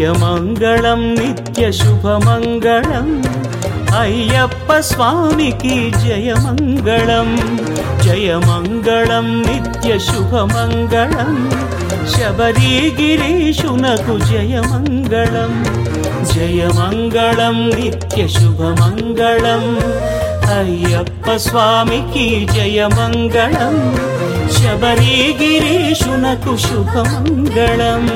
జయమంగళం నిత్య శుభమంగళం అయ్యప్ప స్వామికి జయమంగళం జయమంగళం నిత్య శుభమంగళం శబరిగిరీషునకు జయమంగళం జయమంగళం నిత్య శుభమంగళం అయ్యప్ప స్వామికి జయమంగళం శబరిగిరీషునకు శుభమంగళం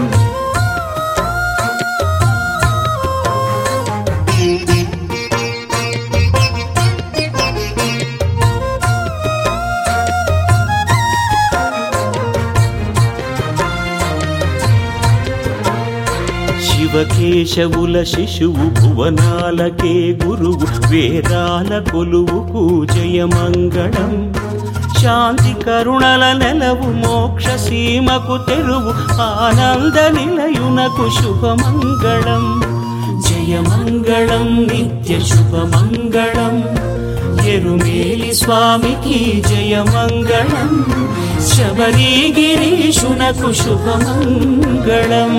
శివకేశవుల శిశువు భువనాలకే గురువు వేరాల కొలువుకు జయమంగళం శాంతి కరుణల నెలవు మోక్ష సీమకు తెరువు ఆనంద నిలయునకు శుభమంగళం జయమంగళం నిత్య శుభమంగళం ఎరుమేలి స్వామికి జయమంగళం శబరిగిరీషునకు శుభమంగళం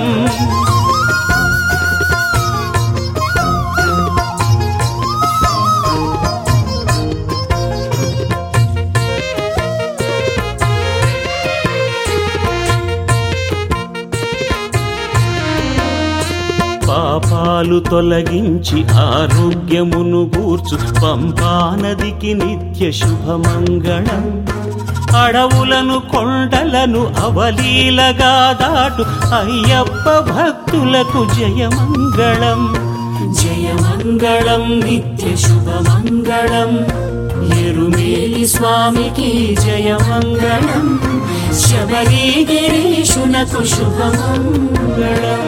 పాపాలు తొలగించి ఆరోగ్యమును గూర్చు పంపానదికి నిత్య శుభమంగళం అడవులను కొండలను అవలీలగా దాటు అయ్యప్ప భక్తులకు జయమంగళం జయమంగళం నిత్య శుభమంగళం ఎరుమేలి స్వామికి జయమంగళం శబరిగిరీషునకు శుభమంగళం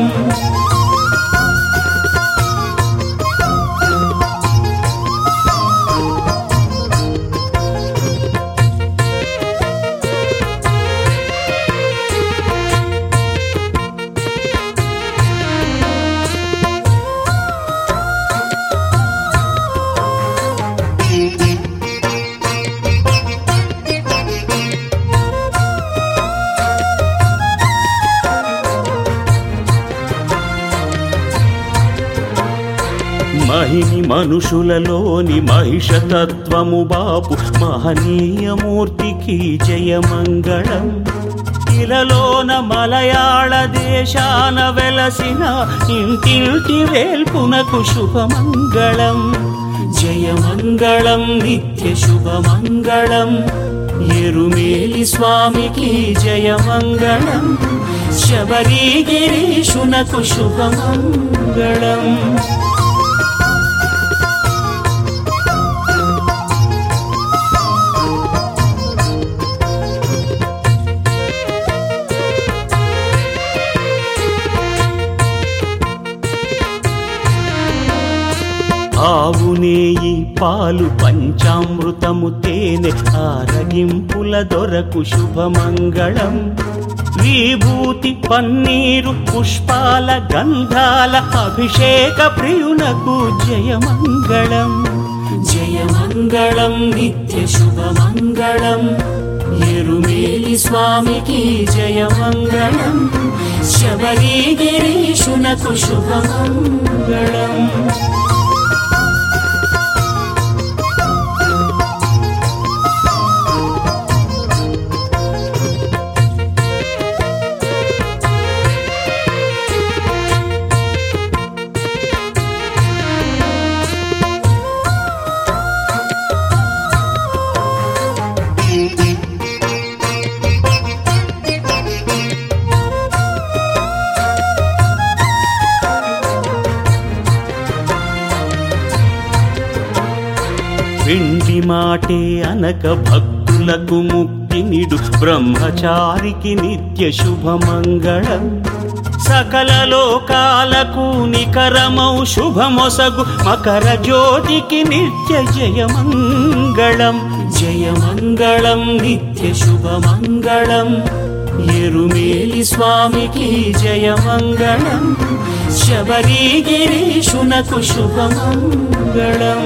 మహిని మనుషులలోని మహిషతత్వము బాపు మహనీయమూర్తికి జయమంగళం ఇలలోన మలయాళ దేశాన వెలసిన ఇంటింటి వేల్పునకు శుభమంగళం జయమంగళం నిత్య శుభమంగళం ఎరుమేలి స్వామికి జయమంగళం శబరిగిరీషునకు శుభమంగళం ఆవు నేయి పాలు పంచామృతము తేనె ఆరగింపుల దొరకు శుభమంగళం విభూతి పన్నీరు పుష్పాల గంధాల అభిషేక ప్రియునకు జయమంగళం జయమంగళం నిత్య శుభమంగళం ఎరుమేలి స్వామికి జయమంగళం శబరిగిరీషునకు శుభమంగళం వెండి మాటే అనక భక్తులకు ముక్తి నిడు బ్రహ్మచారికి నిత్య శుభమంగళం సకల లోకాలకు నికరమౌ శుభమొసగు మకర జ్యోతికి నిత్య జయమంగళం జయమంగళం నిత్య శుభమంగళం ఎరుమేలి స్వామికి జయమంగళం శబరిగిరీషునకు శుభమంగళం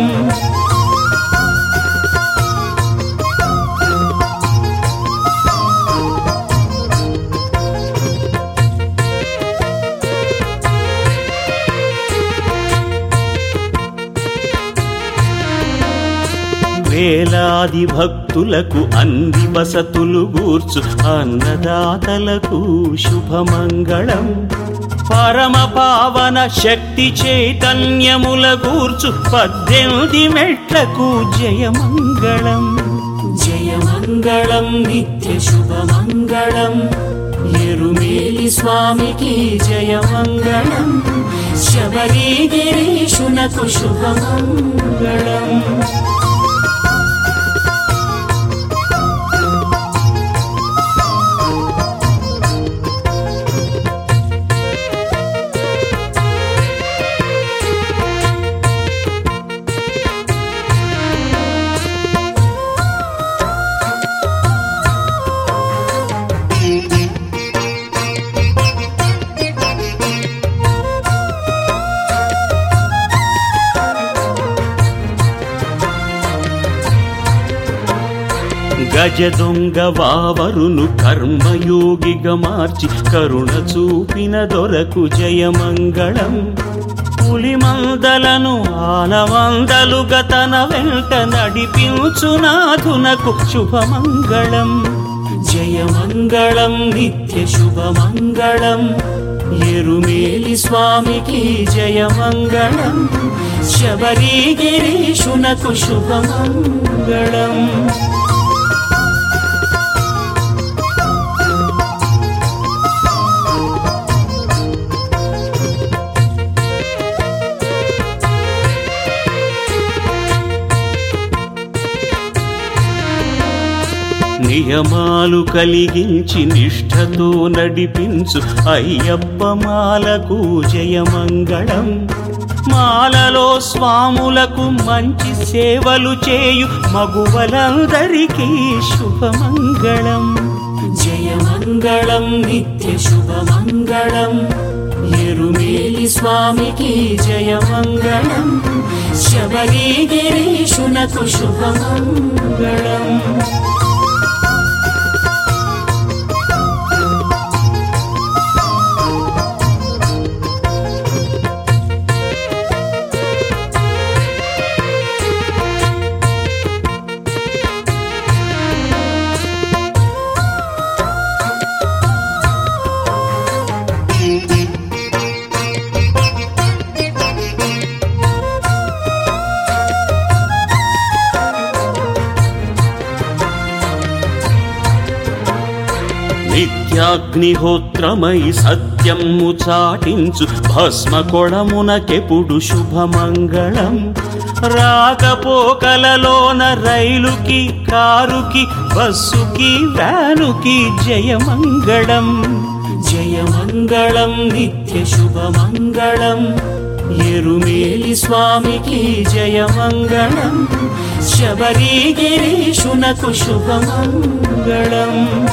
వేలాది భక్తులకు అన్ని వసతులు గూర్చు అన్నదాతలకు శుభమంగళం పరమ పావన శక్తి చైతన్యముల గూర్చు పద్దెనిమిది మెట్లకు జయమంగళం జయమంగళం నిత్య శుభమంగళం ఎరుమేలి స్వామికి జయమంగళం శబరి గిరీషునకు శుభమంగళం గజ దొంగ వావరును కర్మయోగిగా మార్చి కరుణ చూపిన దొరకు జయమంగళం పులిమందలను ఆనవందలుగా తన వెంట నడిపించునాథునకు శుభమంగళం జయమంగళం నిత్య శుభమంగళం ఎరుమేలి స్వామికి జయమంగళం శబరి గిరీషునకు శుభమంగళం నియమాలు కలిగించి నిష్ఠతో నడిపించు అయ్యప్ప మాలకు జయమంగళం మాలలో స్వాములకు మంచి సేవలు చేయు మగువలందరికీ శుభమంగళం జయమంగళం నిత్య శుభమంగళం ఎరుమేలి స్వామికి జయమంగళం శబరి గిరీషునకు శుభమంగళం నిత్యాగ్నిహోత్రమై సత్యము చాటించు భస్మ కొడమునకెప్పుడు శుభమంగళం రాకపోకలలోన రైలుకి కారుకి బస్సుకి వ్యానుకి జయమంగళం జయమంగళం నిత్య శుభమంగళం ఎరుమేలి స్వామికి జయమంగళం శబరి గిరీషునకు శుభమంగళం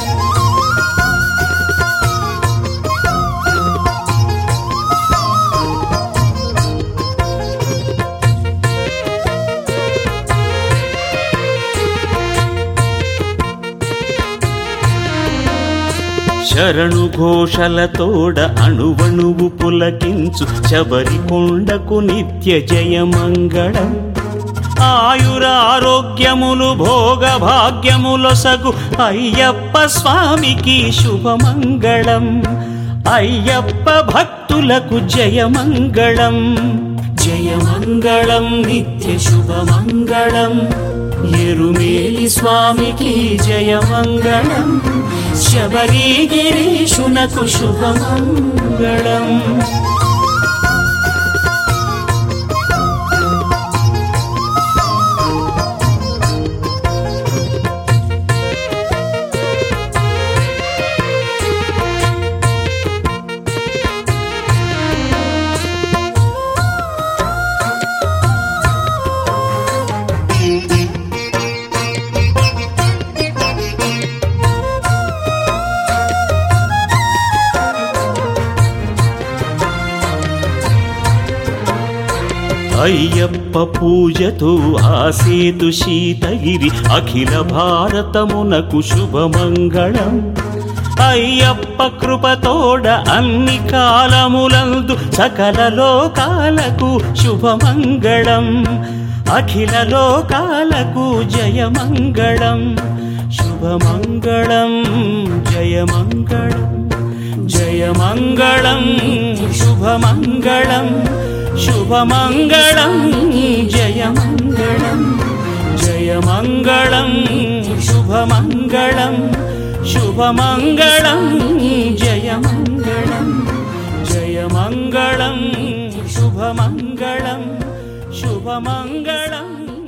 శరణు ఘోషలతోడ అణువణువు పులకించు శబరి కొండకు నిత్య జయమంగళం ఆయురారోగ్యములు భోగ భాగ్యములొసగు అయ్యప్ప స్వామికి శుభమంగళం అయ్యప్ప భక్తులకు జయమంగళం జయమంగళం నిత్య శుభమంగళం ఎరుమేలి స్వామికి జయమంగళం శబరి గిరీషునకు శుభమంగళం అయ్యప్ప పూజతో ఆసేతు శీతగిరి అఖిల భారతమునకు శుభమంగళం అయ్యప్ప కృపతోడ అన్ని కాలములందు సకల లోకాలకు శుభమంగళం అఖిల లోకాలకు జయమంగళం శుభమంగళం జయమంగళం జయమంగళం శుభమంగళం శుభమంగళం జయమంగళం జయమంగళం శుభమంగళం శుభమంగళం జయమంగళం జయమంగళం శుభమంగళం శుభమంగళం